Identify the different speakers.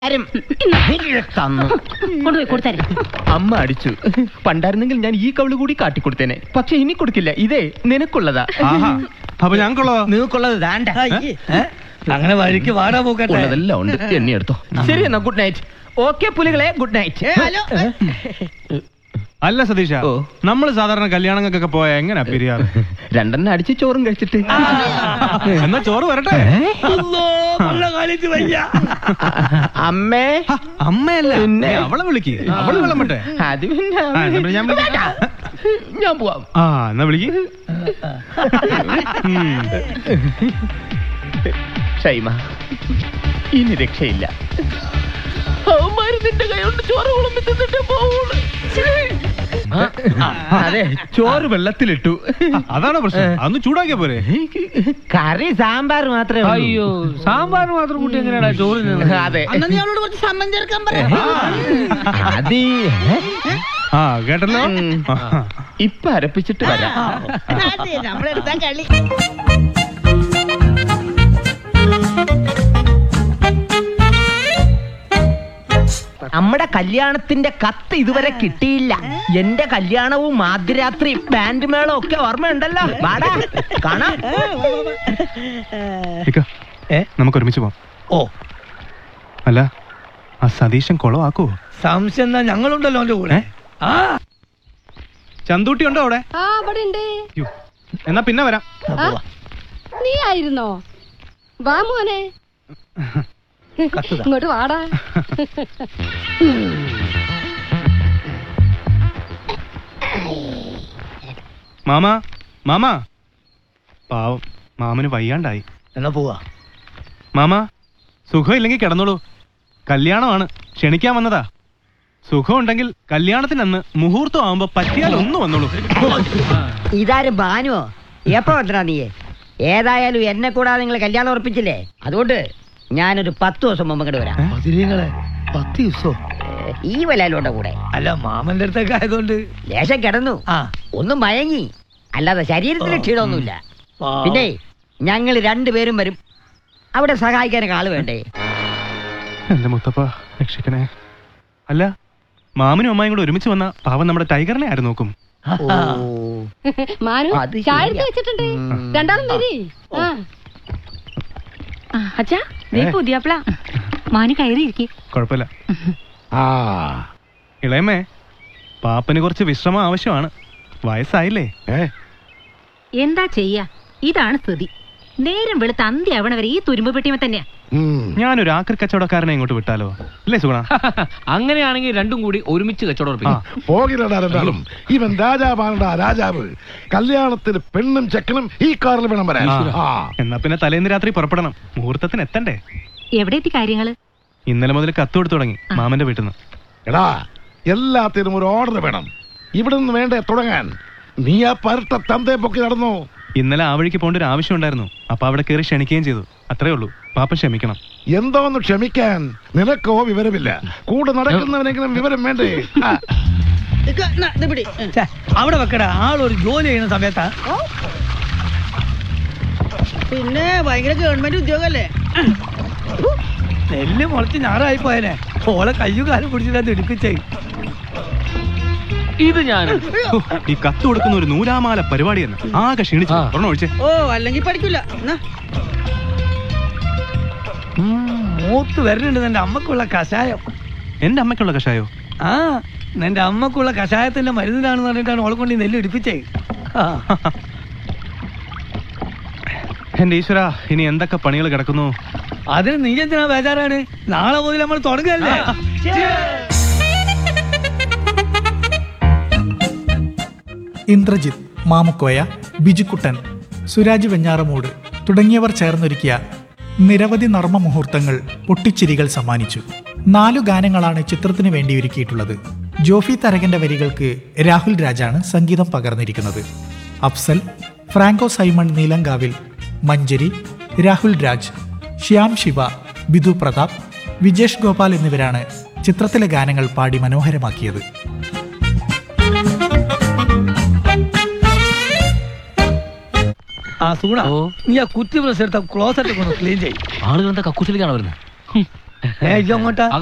Speaker 1: ആരും തന്നു
Speaker 2: കൊണ്ടുപോയി കൊടുത്തരാം
Speaker 1: അമ്മ അടിച്ചു പണ്ടായിരുന്നെങ്കിൽ ഞാൻ ഈ കവിള് കൂടി കാട്ടിക്കൊടുത്തേനെ പക്ഷെ ഇനി കൊടുക്കില്ല ഇതേ നിനക്കുള്ളതാ
Speaker 3: ആഹാ അപ്പൊ ഞങ്ങൾക്കുള്ളതോ
Speaker 1: നിനക്കുള്ളത് ദാണ്ട
Speaker 4: അങ്ങനെ വഴിക്ക് വാടാ പോക്കട്ടെ
Speaker 1: ഉള്ളതെല്ലാം ഉണ്ട് എണ്ണി എടുത്തോ ശരി എന്നാ ഗുഡ് നൈറ്റ് ഓക്കെ പുലികളെ ഗുഡ് നൈറ്റ്
Speaker 4: ഹലോ
Speaker 3: അല്ല സതീഷ
Speaker 1: ഓ.
Speaker 3: നമ്മൾ സാധാരണ കല്യാണങ്ങൾക്കൊക്കെ പോയ എങ്ങനെ പിരിയാറ്
Speaker 1: രണ്ടെണ്ണം അടിച്ച് ചോറും കഴിച്ചിട്ട്
Speaker 3: എന്നാ ചോറ് വരട്ടെ
Speaker 4: കളിച്ച് വയ്യ
Speaker 1: അമ്മേ
Speaker 3: ഹ, അമ്മയല്ല
Speaker 1: പിന്നെ?
Speaker 3: നീ അവളെ വിളിക്ക് അവള് വിളമ്പട്ടെ
Speaker 1: അത് പിന്നെ
Speaker 3: ആ, എന്നാ പിന്നെ ഞാൻ വിളിക്കാം.
Speaker 1: വേണ്ട. ഞാൻ പോവാം
Speaker 3: ആ എന്നാ വിളിക്ക് ഉം.
Speaker 1: ഷൈമ ഇനി രക്ഷയില്ല അവന്മാര് നിന്റെ കൈ കൊണ്ട് ചോറ് വിളമ്പി തിന്നിട്ടേ പോവുള്ളൂ അതെ ചോറ് വെള്ളത്തിലിട്ടു
Speaker 3: ആ, അതാണ് പ്രശ്നം അന്ന് ചൂടാക്കിയ പോരെ
Speaker 1: കറി സാമ്പാർ മാത്രമേ
Speaker 5: അയ്യോ സാമ്പാർ മാത്രം കൂട്ടി എങ്ങനെയാടാ ചോറ് തിന്നുന്നത്?
Speaker 1: അതെ
Speaker 4: അന്ന് നീ അവളോട് കുറച്ച് സമ്മൻ ചേർക്കാൻ പറ
Speaker 1: അത്
Speaker 3: ആ കേട്ടല്ലോ
Speaker 1: ഉം.
Speaker 3: ആ.
Speaker 1: ഇപ്പൊ അരപ്പിച്ചിട്ട് വരാം
Speaker 4: നമ്മളെടുത്താ കളി
Speaker 1: നമ്മുടെ കല്യാണത്തിന്റെ കത്ത് ഇതുവരെ കിട്ടിയില്ല എന്റെ കല്യാണവും ആദ്യരാത്രി ബാൻഡ് മേളവും ഒക്കെ ഓർമ്മയുണ്ടല്ലോ വാടാ കാണാം
Speaker 3: ഇക്ക,
Speaker 4: ഏ?
Speaker 3: നമുക്ക് ഒരുമിച്ച് പോവാം
Speaker 4: ഓ
Speaker 3: അല്ല ആ സതീശൻ കുളമാക്കോ
Speaker 4: സംശയം എന്നാ ഞങ്ങളുണ്ടല്ലോ അവന്റെ കൂടെ
Speaker 3: ഏ?
Speaker 4: ആ
Speaker 3: ചന്തൂട്ടി ഉണ്ടോ അവിടെ
Speaker 2: ആ അവിടെ ഉണ്ട്
Speaker 3: യ്യോ. എന്നാ പിന്നെ വരാം
Speaker 2: ആ, നീ ആയിരുന്നോ വാ മോനെ
Speaker 4: കത്തുതാ.
Speaker 2: ഇങ്ങോട്ട് വാടാ
Speaker 3: മാമാ മാമാ പാവം മാമന് വയ്യാണ്ടായി
Speaker 4: എന്നാ പോവാ
Speaker 3: മാമാ സുഖം ഇല്ലെങ്കിൽ കിടന്നോളൂ കല്യാണമാണ് ക്ഷണിക്കാൻ വന്നതാ സുഖം ഉണ്ടെങ്കിൽ കല്യാണത്തിനന്ന് മുഹൂർത്തം ആവുമ്പോ പറ്റിയാൽ ഒന്ന് വന്നോളൂ
Speaker 6: ഇതാരും ബാനുവോ എപ്പോ വന്നടാ നീ ഏതായാലും എന്നെ കൂടാതെ നിങ്ങൾ കല്യാണം ഉറപ്പിച്ചില്ലേ അതുകൊണ്ട് ഞാനൊരു പത്ത് ദിവസം മുമ്പ് ഇങ്ങോട്ട് വരാം
Speaker 4: അതിരിങ്ങളെ പത്ത് ദിവസോ
Speaker 6: ഈ വലാലോടെ കൂടെ
Speaker 4: അല്ല മാമന്റെ അടുത്തൊക്കെ ആയതുകൊണ്ട്
Speaker 6: ലേശം കിടന്നു
Speaker 4: ആ
Speaker 6: ഒന്നും മയങ്ങി അല്ലാതെ ശരീരത്തിന് ക്ഷീണമൊന്നുമില്ല
Speaker 4: പാവം.
Speaker 6: പിന്നെ ഞങ്ങൾ രണ്ടുപേരും വരും അവിടെ സഹായിക്കാനൊക്കെ ആള് വേണ്ടേ
Speaker 3: എന്റെ മുത്തപ്പ രക്ഷിക്കണേ അല്ല മാമനും അമ്മായും കൂടെ ഒരുമിച്ച് വന്ന പാവം നമ്മുടെ ടൈഗറിനെ ആര് നോക്കും
Speaker 6: ഓ
Speaker 2: മാനു
Speaker 6: അത്
Speaker 2: ചായ
Speaker 6: ശരിയാ.
Speaker 2: എടുത്ത് വെച്ചിട്ടുണ്ട്
Speaker 6: ഉം.
Speaker 2: രണ്ടാളും വരി ആ
Speaker 7: അച്ഛാ നീ
Speaker 3: ഏ?
Speaker 7: പുതിയപ്പള മാന് കയറിയിരിക്കെ
Speaker 3: കുഴപ്പമില്ല ഇളയമ്മേ പാപ്പന് കുറച്ച് വിശ്രമം ആവശ്യമാണ് വയസ്സായില്ലേ
Speaker 7: എന്താ ചെയ്യാ ഇതാണ് സ്ഥിതി നേരം വെളുത്ത് അന്ത്യ ആവണ വരെ ഈ തുരുമ്പ് പെട്ടിമ തന്നെയാ
Speaker 3: ഞാനൊരു ആക്രി കച്ചവടക്കാരനെ ഇങ്ങോട്ട് വിട്ടാലോ അല്ലേ സുഗുണ
Speaker 5: അങ്ങനെയാണെങ്കിൽ രണ്ടും കൂടി ഒരുമിച്ച് കച്ചവടം
Speaker 3: ആ
Speaker 5: ഉറപ്പിക്കും
Speaker 8: പോകില്ലടാ രണ്ടാളും ഇവൻ രാജാവാണടാ രാജാവ് കല്യാണത്തിന് പെണ്ണും ചെക്കനും ഈ കാറിൽ വേണം വരാൻ
Speaker 3: ആ.
Speaker 8: ആ
Speaker 3: എന്നാ പിന്നെ തലേന്ന് രാത്രി പുറപ്പെടണം മുഹൂർത്തത്തിന് എത്തണ്ടേ
Speaker 7: എവിടെ എത്തി കാര്യങ്ങള്
Speaker 3: ഇന്നലെ മുതൽ കത്ത് കൊടുത്തു തുടങ്ങി മാമന്റെ വീട്ടിൽ നിന്ന്
Speaker 8: എടാ എല്ലാത്തിനും ഒരു ഓർഡർ വേണം ഇവിടെ നിന്ന് വേണ്ടേ തുടങ്ങാൻ നീ ആ പരട്ട തന്തയെ പൊക്കി നടന്നു
Speaker 3: ഇന്നലെ ആ വഴിക്ക് പോകേണ്ട ഒരു ആവശ്യം ഉണ്ടായിരുന്നു അപ്പൊ അവിടെ കയറി ക്ഷണിക്കുകയും ചെയ്തു അത്രേ ഉള്ളൂ പാപ്പ ക്ഷമിക്കണം
Speaker 8: എന്തോന്ന് ക്ഷമിക്കാൻ നിനക്കോ വിവരമില്ല കൂടെ നടക്കുന്നവനെങ്കിലും വിവരം വേണ്ടേ ആ,
Speaker 4: ഛെ, അവിടെ വെക്കടാ ആളൊരു ജോലി ചെയ്യുന്ന സമയത്താ
Speaker 9: പിന്നെ ഭയങ്കര ഗവൺമെന്റ് ഉദ്യോഗല്ലേ
Speaker 4: നെല്ല് മുളച്ച് ഞാറായി പോയനെ ഓളെ കയ്യും കാലും പിടിച്ചിട്ട് ഇടിപ്പിച്ചേ
Speaker 5: ഇത് ഞാൻ
Speaker 3: ഹോ, ഈ കത്ത് കൊടുക്കുന്ന ഒരു നൂലാമാല പരിപാടി തന്നെ ആകെ ക്ഷീണിച്ചു
Speaker 5: ആ.
Speaker 3: ഒരെണ്ണം ഒഴിച്ചേ
Speaker 9: ഓ അല്ലെങ്കിൽ പഠിക്കില്ല എന്നാ
Speaker 4: മൂത്ത് വരുന്നുണ്ട് നിന്റെ അമ്മക്കുള്ള കഷായം
Speaker 3: എന്റെ അമ്മയ്ക്കുള്ള കഷായോ
Speaker 4: ആ നിന്റെ അമ്മക്കുള്ള കഷായത്തിന്റെ മരുന്നിലാണെന്ന് പറഞ്ഞിട്ടാണ് ഓളെ കൊണ്ട് ഈ നെല്ല് ഇടിപ്പിച്ചേ ആ.
Speaker 3: എന്റെ ഈശ്വര ഇനി എന്തൊക്കെ പണികൾ കിടക്കുന്നു
Speaker 4: അതിന് നീ എന്തിനാ ബേജാറാണ് നാളെ മുതൽ നമ്മൾ തുടങ്ങല്ലേ
Speaker 10: ഇന്ദ്രജിത്ത് മാമുക്കോയ ബിജുക്കുട്ടൻ സുരാജ് വെഞ്ഞാറമൂട് തുടങ്ങിയവർ ചേർന്നൊരുക്കിയ നിരവധി നർമ്മ മുഹൂർത്തങ്ങൾ പൊട്ടിച്ചിരികൾ സമ്മാനിച്ചു നാലു ഗാനങ്ങളാണ് ചിത്രത്തിന് വേണ്ടി ഒരുക്കിയിട്ടുള്ളത് ജോഫി തരകന്റെ വരികൾക്ക് രാഹുൽ രാജാണ് സംഗീതം പകർന്നിരിക്കുന്നത് അഫ്സൽ ഫ്രാങ്കോ സൈമൺ നീലങ്കാവിൽ മഞ്ജരി രാഹുൽ രാജ് ശ്യാം ശിവ ബിദു പ്രതാപ് വിജേഷ് ഗോപാൽ എന്നിവരാണ് ചിത്രത്തിലെ ഗാനങ്ങൾ പാടി മനോഹരമാക്കിയത്
Speaker 4: ആ സൂണ
Speaker 5: ഓ.
Speaker 4: നീ ആ കുറ്റി ബ്രഷ് എടുത്ത ക്ലോസറ്റ് ഒന്ന് ക്ലീൻ ചെയ്യും
Speaker 5: ആളുകൾ എന്താ കക്കൂസിലേക്കാണ് വരുന്നത്
Speaker 4: ഏ ഇജ്ജ് അങ്ങോട്ടാ